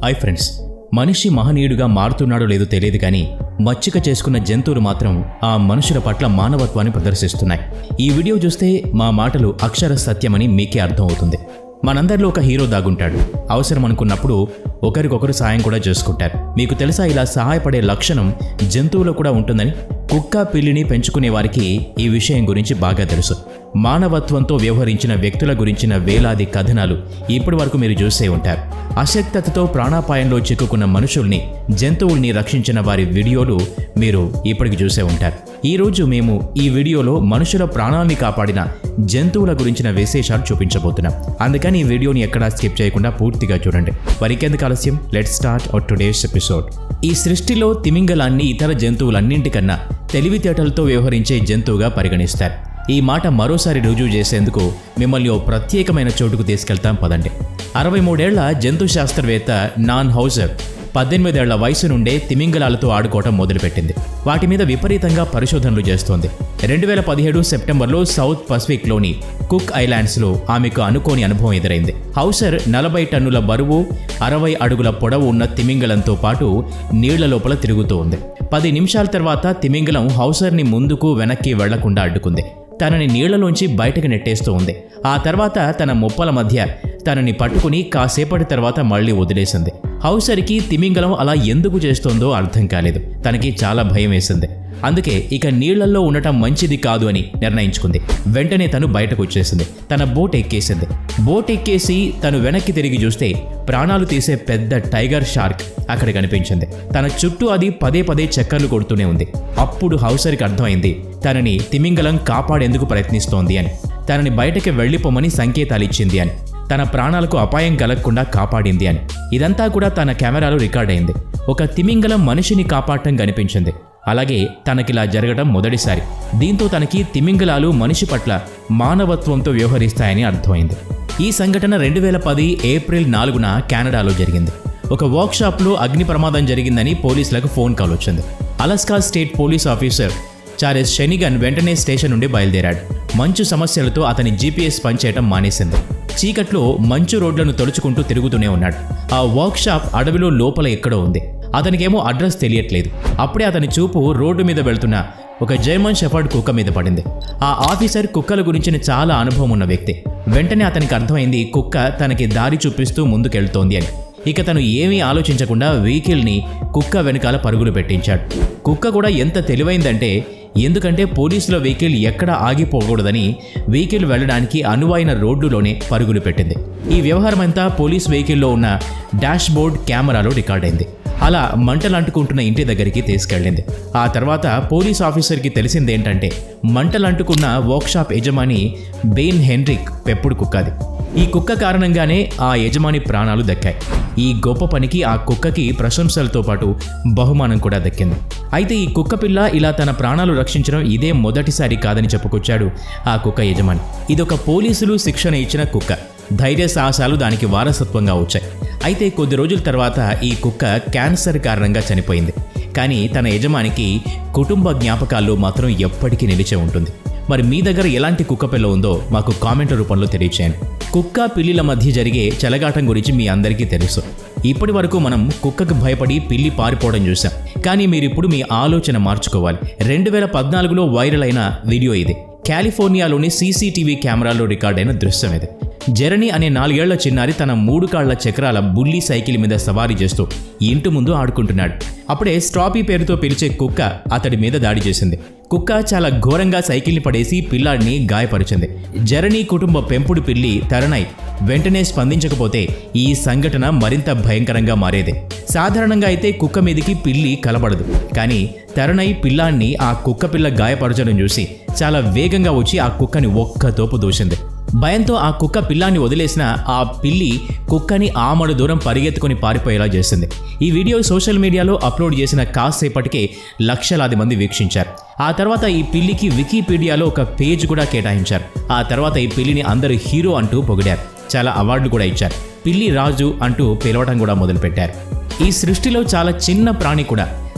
hi friends మనిషి మహనీయుడిగా మారుతున్నాడో లేదో తెలియదు కానీ మచ్చిక చేసుకున్న జంతువులు మాత్రం ఆ మనుషుల పట్ల మానవత్వాన్ని ప్రదర్శిస్తున్నాయి ఈ వీడియో చూస్తే మా మాటలు అక్షర సత్యమని మీకే అర్థం అవుతుంది మనందరిలో ఒక హీరో దాగుంటాడు అవసరం అనుకున్నప్పుడు ఒకరికొకరు సాయం కూడా చేసుకుంటారు మీకు తెలుసా ఇలా సహాయపడే లక్షణం జంతువులో కూడా ఉంటుందని కుక్క పిల్లిని పెంచుకునే వారికి ఈ విషయం గురించి బాగా తెలుసు మానవత్వంతో వ్యవహరించిన వ్యక్తుల గురించిన వేలాది కథనాలు ఇప్పటి వరకు మీరు చూసే ఉంటారు అశక్తతతో ప్రాణాపాయంలో చిక్కుకున్న మనుషుల్ని జంతువుల్ని రక్షించిన వారి వీడియోలు మీరు ఇప్పటికి చూసే ఉంటారు ఈరోజు మేము ఈ వీడియోలో మనుషుల ప్రాణాల్ని కాపాడిన జంతువుల గురించిన విశేషాలు చూపించబోతున్నాం అందుకని ఈ వీడియోని ఎక్కడా స్కిప్ చేయకుండా పూర్తిగా చూడండి వరికెందుకు ఆలస్యం let start our today's episode ఈ సృష్టిలో తిమింగలాన్ని ఇతర జంతువులన్నింటికన్నా తెలివితేటలతో వ్యవహరించే జంతువుగా పరిగణిస్తారు ఈ మాట మరోసారి రుజువు చేసేందుకు మిమ్మల్ని ఓ ప్రత్యేకమైన చోటుకు తీసుకెళ్తాం పదండి అరవై మూడేళ్ల జంతు శాస్త్రవేత్త నాన్ హౌజర్ పద్దెనిమిదేళ్ల వయసు నుండే తిమింగలాలతో ఆడుకోవటం మొదలుపెట్టింది వాటి మీద విపరీతంగా పరిశోధనలు చేస్తోంది రెండు వేల పదిహేడు సెప్టెంబర్లో సౌత్ పసిఫిక్లోని కుక్ ఐలాండ్స్లో ఆమెకు అనుకోని అనుభవం ఎదురైంది హౌసర్ నలభై టన్నుల బరువు అరవై అడుగుల పొడవు ఉన్న తిమింగలంతో పాటు నీళ్ల లోపల తిరుగుతూ ఉంది పది నిమిషాల తర్వాత తిమింగలం హౌసర్ని ముందుకు వెనక్కి వెళ్లకుండా అడ్డుకుంది తనని నీళ్లలోంచి బయటకు నెట్టేస్తూ ఉంది ఆ తర్వాత తన ముప్పల మధ్య తనని పట్టుకుని కాసేపటి తర్వాత మళ్ళీ వదిలేసింది హౌసర్కి తిమింగలం అలా ఎందుకు చేస్తోందో అర్థం కాలేదు తనకి చాలా భయం వేసింది అందుకే ఇక నీళ్లలో ఉండటం మంచిది కాదు అని నిర్ణయించుకుంది వెంటనే తను బయటకు వచ్చేసింది తన బోట్ ఎక్కేసింది బోట్ ఎక్కేసి తను వెనక్కి తిరిగి చూస్తే ప్రాణాలు తీసే పెద్ద టైగర్ షార్క్ అక్కడ కనిపించింది తన చుట్టూ అది పదే పదే చక్కర్లు కొడుతూనే ఉంది అప్పుడు హౌసర్కి అర్థమైంది తనని తిమింగలం కాపాడేందుకు ప్రయత్నిస్తోంది అని తనని బయటకి వెళ్ళిపోమని సంకేతాలు ఇచ్చింది అని తన ప్రాణాలకు అపాయం కలగకుండా కాపాడింది అని ఇదంతా కూడా తన కెమెరాలో రికార్డ్ అయింది ఒక తిమింగలం మనిషిని కాపాడటం కనిపించింది అలాగే తనకిలా జరగడం మొదటిసారి దీంతో తనకి తిమింగలాలు మనిషి పట్ల మానవత్వంతో వ్యవహరిస్తాయని అర్థమైంది ఈ సంఘటన రెండు వేల పది ఏప్రిల్ నాలుగున కెనడాలో జరిగింది ఒక వర్క్షాప్లో అగ్ని ప్రమాదం జరిగిందని పోలీసులకు ఫోన్ కాల్ వచ్చింది Alaska state police officer Charles Shenigan వెంటనే స్టేషన్ నుండి బయలుదేరాడు మంచు సమస్యలతో అతని జీపీఎస్ పనిచేయటం మానేసింది చీకట్లో మంచు రోడ్లను తొలుచుకుంటూ తిరుగుతూనే ఉన్నాడు ఆ వర్క్షాప్ అడవిలో లోపల ఎక్కడో ఉంది అతనికేమో అడ్రస్ తెలియట్లేదు అప్పుడే అతని చూపు రోడ్డు మీద వెళ్తున్న ఒక జర్మన్ షెఫర్డ్ కుక్క మీద పడింది ఆ ఆఫీసర్ కుక్కల గురించిన చాలా అనుభవం ఉన్న వ్యక్తి వెంటనే అతనికి అర్థమైంది కుక్క తనకి దారి చూపిస్తూ ముందుకెళ్తోంది అని ఇక తను ఏమీ ఆలోచించకుండా వెహికల్ని కుక్క వెనకాల పరుగులు పెట్టించాడు కుక్క కూడా ఎంత తెలివైందంటే ఎందుకంటే పోలీసుల వెహికల్ ఎక్కడ ఆగిపోకూడదని వెహికల్ వెళ్ళడానికి అనువైన రోడ్డులోనే పరుగులు పెట్టింది ఈ వ్యవహారం అంతా పోలీస్ వెహికల్లో ఉన్న డాష్ బోర్డ్ కెమెరాలో రికార్డ్ అయింది అలా మంటలు అంటుకుంటున్న ఇంటి దగ్గరికి తీసుకెళ్ళింది ఆ తర్వాత పోలీస్ ఆఫీసర్కి తెలిసిందేంటంటే మంటలు అంటుకున్న వర్క్షాప్ యజమాని బెయిన్ హెన్రిక్ పెప్పుడు కుక్కది ఈ కుక్క కారణంగానే ఆ యజమాని ప్రాణాలు దక్కాయి ఈ గొప్ప పనికి ఆ కుక్కకి ప్రశంసలతో పాటు బహుమానం కూడా దక్కింది అయితే ఈ కుక్క పిల్ల ఇలా తన ప్రాణాలు రక్షించడం ఇదే మొదటిసారి కాదని చెప్పుకొచ్చాడు ఆ కుక్క యజమాని ఇదొక పోలీసులు శిక్షణ ఇచ్చిన కుక్క ధైర్య సాహసాలు దానికి వారసత్వంగా వచ్చాయి అయితే కొద్ది రోజుల తర్వాత ఈ కుక్క క్యాన్సర్ కారణంగా చనిపోయింది కానీ తన యజమానికి కుటుంబ జ్ఞాపకాల్లో మాత్రం ఎప్పటికీ నిలిచే ఉంటుంది మరి మీ దగ్గర ఎలాంటి కుక్క పిల్ల ఉందో మాకు కామెంట్ రూపంలో తెలియచేయండి కుక్క పిల్లిల మధ్య జరిగే చెలగాటం గురించి మీ అందరికీ తెలుసు ఇప్పటి వరకు మనం కుక్కకు భయపడి పిల్లి పారిపోవడం చూసాం కానీ మీరిప్పుడు మీ ఆలోచన మార్చుకోవాలి రెండు వేల పద్నాలుగులో వైరల్ అయిన వీడియో ఇది కాలిఫోర్నియాలోని సీసీటీవీ కెమెరాలో రికార్డ్ అయిన దృశ్యం ఇది జెరనీ అనే నాలుగేళ్ల చిన్నారి తన మూడు కాళ్ల చక్రాల బుల్లి సైకిల్ మీద సవారీ చేస్తూ ఇంటి ముందు ఆడుకుంటున్నాడు అప్పుడే స్ట్రాపీ పేరుతో పిలిచే కుక్క అతడి మీద దాడి చేసింది కుక్క చాలా ఘోరంగా సైకిల్ని పడేసి పిల్లాడిని గాయపరిచింది జరణి కుటుంబ పెంపుడు పిల్లి తరణై వెంటనే స్పందించకపోతే ఈ సంఘటన మరింత భయంకరంగా మారేది సాధారణంగా అయితే కుక్క మీదికి పిల్లి కలబడదు కానీ తరణై పిల్లాన్ని ఆ కుక్క పిల్ల గాయపరచడం చూసి చాలా వేగంగా వచ్చి ఆ కుక్కని ఒక్క తోపు దూసింది భయంతో ఆ కుక్క పిల్లాన్ని వదిలేసిన ఆ పిల్లి కుక్కని ఆమడు దూరం పరిగెత్తుకుని పారిపోయేలా చేసింది ఈ వీడియో సోషల్ మీడియాలో అప్లోడ్ చేసిన కాసేపటికే లక్షలాది మంది వీక్షించారు ఆ తర్వాత ఈ పిల్లికి వికీపీడియాలో ఒక పేజ్ కూడా కేటాయించారు ఆ తర్వాత ఈ పిల్లిని అందరూ హీరో అంటూ పొగిడారు చాలా అవార్డులు కూడా ఇచ్చారు పిల్లి రాజు అంటూ పిలవటం కూడా మొదలుపెట్టారు ఈ సృష్టిలో చాలా చిన్న ప్రాణి కూడా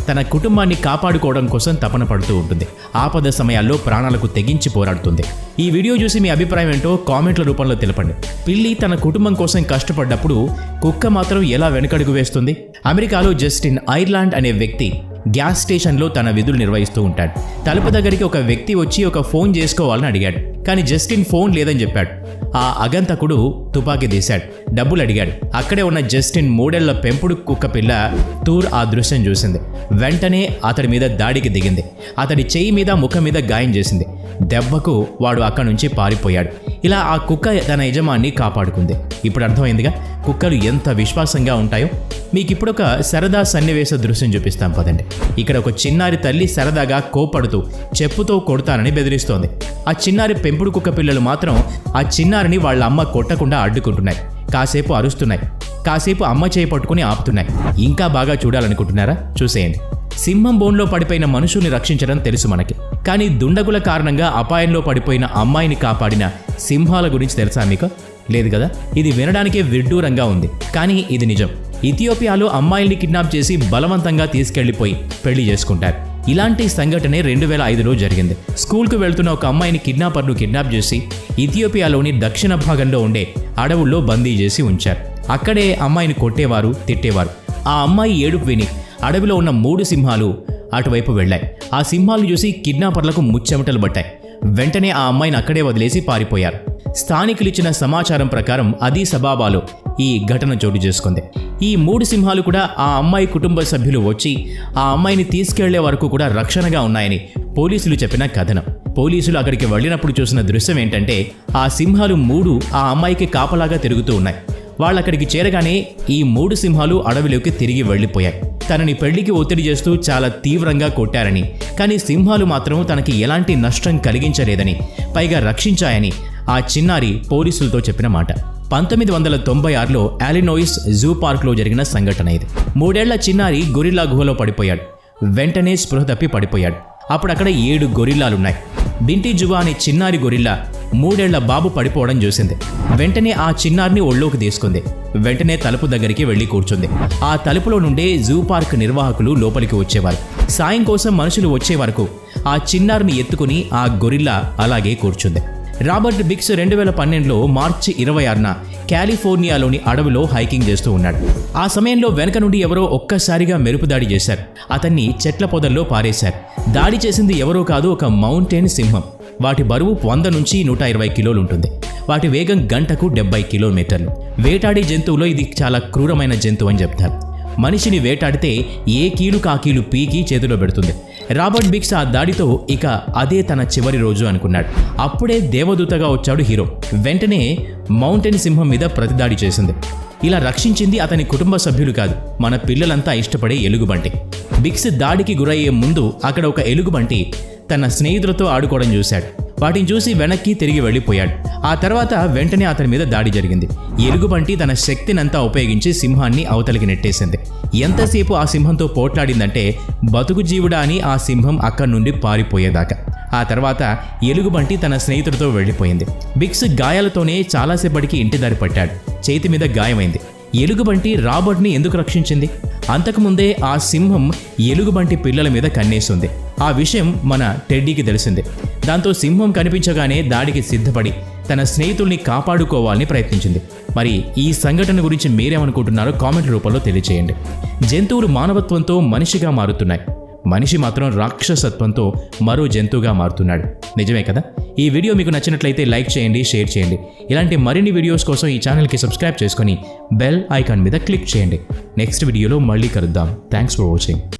తన కుటుంబాన్ని కాపాడుకోవడం కోసం తపన పడుతూ ఉంటుంది ఆపద సమయాల్లో ప్రాణాలకు తెగించి పోరాడుతుంది ఈ వీడియో చూసి మీ అభిప్రాయం ఏంటో కామెంట్ల రూపంలో తెలపండి పిల్లి తన కుటుంబం కోసం కష్టపడ్డప్పుడు కుక్క మాత్రం ఎలా వెనకడుగు వేస్తుంది అమెరికాలో జస్టిన్ ఐర్లాండ్ అనే వ్యక్తి గ్యాస్ స్టేషన్లో తన విధులు నిర్వహిస్తూ ఉంటాడు తలుపు దగ్గరికి ఒక వ్యక్తి వచ్చి ఒక ఫోన్ చేసుకోవాలని అడిగాడు కానీ జస్టిన్ ఫోన్ లేదని చెప్పాడు ఆ అగంతకుడు తుపాకీ తీశాడు డబ్బులు అడిగాడు అక్కడే ఉన్న జస్టిన్ మూడేళ్ల పెంపుడు కుక్క పిల్ల తూర్ ఆ దృశ్యం చూసింది వెంటనే అతడి మీద దాడికి దిగింది అతడి చెయ్యి మీద ముఖం మీద గాయం చేసింది దెబ్బకు వాడు అక్కడి నుంచి పారిపోయాడు ఇలా ఆ కుక్క తన యజమాన్ని కాపాడుకుంది ఇప్పుడు అర్థమైందిగా కుక్కలు ఎంత విశ్వాసంగా ఉంటాయో మీకు ఇప్పుడు ఒక సరదా సన్నివేశ దృశ్యం చూపిస్తాం పదండి ఇక్కడ ఒక చిన్నారి తల్లి సరదాగా కోపడుతూ చెప్పుతో కొడతానని బెదిరిస్తోంది ఆ చిన్నారి పెంపుడు కుక్క పిల్లలు మాత్రం ఆ చిన్నారిని వాళ్ళ అమ్మ కొట్టకుండా అడ్డుకుంటున్నాయి కాసేపు అరుస్తున్నాయి కాసేపు అమ్మ చేయి పట్టుకుని ఆపుతున్నాయి ఇంకా బాగా చూడాలనుకుంటున్నారా చూసేయండి సింహం బోన్లో పడిపోయిన మనుషుల్ని రక్షించడం తెలుసు మనకి కానీ దుండగుల కారణంగా అపాయంలో పడిపోయిన అమ్మాయిని కాపాడిన సింహాల గురించి తెలుసా మీకు లేదు కదా ఇది వినడానికే విడ్డూరంగా ఉంది కానీ ఇది నిజం ఇథియోపియాలో అమ్మాయిల్ని కిడ్నాప్ చేసి బలవంతంగా తీసుకెళ్లిపోయి పెళ్లి చేసుకుంటారు ఇలాంటి సంఘటనే రెండు వేల ఐదులో జరిగింది స్కూల్కు వెళ్తున్న ఒక అమ్మాయిని కిడ్నాపర్లు కిడ్నాప్ చేసి ఇథియోపియాలోని దక్షిణ భాగంలో ఉండే అడవుల్లో బందీ చేసి ఉంచారు అక్కడే అమ్మాయిని కొట్టేవారు తిట్టేవారు ఆ అమ్మాయి ఏడుపు విని అడవిలో ఉన్న మూడు సింహాలు అటువైపు వెళ్ళాయి ఆ సింహాలు చూసి కిడ్నాపర్లకు ముచ్చెమటలు పట్టాయి వెంటనే ఆ అమ్మాయిని అక్కడే వదిలేసి పారిపోయారు స్థానికులు ఇచ్చిన సమాచారం ప్రకారం అదీ సబాబాలో ఈ ఘటన చోటు చేసుకుంది ఈ మూడు సింహాలు కూడా ఆ అమ్మాయి కుటుంబ సభ్యులు వచ్చి ఆ అమ్మాయిని తీసుకెళ్లే వరకు కూడా రక్షణగా ఉన్నాయని పోలీసులు చెప్పిన కథనం పోలీసులు అక్కడికి వెళ్ళినప్పుడు చూసిన దృశ్యం ఏంటంటే ఆ సింహాలు మూడు ఆ అమ్మాయికి కాపలాగా తిరుగుతూ ఉన్నాయి వాళ్ళక్కడికి చేరగానే ఈ మూడు సింహాలు అడవిలోకి తిరిగి వెళ్ళిపోయాయి తనని పెళ్లికి ఒత్తిడి చేస్తూ చాలా తీవ్రంగా కొట్టారని కానీ సింహాలు మాత్రం తనకి ఎలాంటి నష్టం కలిగించలేదని పైగా రక్షించాయని ఆ చిన్నారి పోలీసులతో చెప్పిన మాట పంతొమ్మిది వందల తొంభై ఆరులో ఆలినోయిస్ జూ పార్క్లో జరిగిన సంఘటన ఇది మూడేళ్ల చిన్నారి గొరిల్లా గుహలో పడిపోయాడు వెంటనే స్పృహ తప్పి పడిపోయాడు అప్పుడు అక్కడ ఏడు గొరిల్లాలున్నాయి బింటి జువా అనే చిన్నారి గొరిల్లా మూడేళ్ల బాబు పడిపోవడం చూసింది వెంటనే ఆ చిన్నారిని ఒళ్ళోకి తీసుకుంది వెంటనే తలుపు దగ్గరికి వెళ్ళి కూర్చుంది ఆ తలుపులో నుండే జూ పార్క్ నిర్వాహకులు లోపలికి వచ్చేవారు సాయం కోసం మనుషులు వచ్చే వరకు ఆ చిన్నారిని ఎత్తుకుని ఆ గొరిల్లా అలాగే కూర్చుంది రాబర్ట్ బిక్స్ రెండు వేల పన్నెండులో మార్చి ఇరవై ఆరున కాలిఫోర్నియాలోని అడవిలో హైకింగ్ చేస్తూ ఉన్నాడు ఆ సమయంలో వెనక నుండి ఎవరో ఒక్కసారిగా మెరుపు దాడి చేశారు అతన్ని చెట్ల పొదల్లో పారేశారు దాడి చేసింది ఎవరో కాదు ఒక మౌంటైన్ సింహం వాటి బరువు వంద నుంచి నూట ఇరవై కిలోలు ఉంటుంది వాటి వేగం గంటకు డెబ్బై కిలోమీటర్లు వేటాడే జంతువులో ఇది చాలా క్రూరమైన జంతువు అని చెప్తారు మనిషిని వేటాడితే ఏ కీలు కాకీలు పీకి చేతిలో పెడుతుంది రాబర్ట్ బిక్స్ ఆ దాడితో ఇక అదే తన చివరి రోజు అనుకున్నాడు అప్పుడే దేవదూతగా వచ్చాడు హీరో వెంటనే మౌంటైన్ సింహం మీద ప్రతిదాడి చేసింది ఇలా రక్షించింది అతని కుటుంబ సభ్యులు కాదు మన పిల్లలంతా ఇష్టపడే ఎలుగుబంటి బిక్స్ దాడికి గురయ్యే ముందు అక్కడ ఒక ఎలుగుబంటి తన స్నేహితులతో ఆడుకోవడం చూశాడు వాటిని చూసి వెనక్కి తిరిగి వెళ్ళిపోయాడు ఆ తర్వాత వెంటనే అతని మీద దాడి జరిగింది ఎలుగుబంటి తన శక్తినంతా ఉపయోగించి సింహాన్ని అవతలికి నెట్టేసింది ఎంతసేపు ఆ సింహంతో పోట్లాడిందంటే బతుకు జీవుడా అని ఆ సింహం అక్కడి నుండి పారిపోయేదాకా ఆ తర్వాత ఎలుగుబంటి తన స్నేహితుడితో వెళ్ళిపోయింది బిక్స్ గాయాలతోనే చాలాసేపటికి ఇంటి దారి పట్టాడు చేతి మీద గాయమైంది ఎలుగుబంటి రాబర్ట్ని ఎందుకు రక్షించింది అంతకుముందే ఆ సింహం ఎలుగుబంటి పిల్లల మీద కన్నేస్తుంది ఆ విషయం మన టెడ్డీకి తెలిసింది దాంతో సింహం కనిపించగానే దాడికి సిద్ధపడి తన స్నేహితుల్ని కాపాడుకోవాలని ప్రయత్నించింది మరి ఈ సంఘటన గురించి మీరేమనుకుంటున్నారో కామెంట్ రూపంలో తెలియచేయండి జంతువులు మానవత్వంతో మనిషిగా మారుతున్నాయి మనిషి మాత్రం రాక్షసత్వంతో మరో జంతువుగా మారుతున్నాడు నిజమే కదా ఈ వీడియో మీకు నచ్చినట్లయితే లైక్ చేయండి షేర్ చేయండి ఇలాంటి మరిన్ని వీడియోస్ కోసం ఈ ఛానల్కి సబ్స్క్రైబ్ చేసుకొని బెల్ ఐకాన్ మీద క్లిక్ చేయండి నెక్స్ట్ వీడియోలో మళ్ళీ కలుద్దాం థ్యాంక్స్ ఫర్ వాచింగ్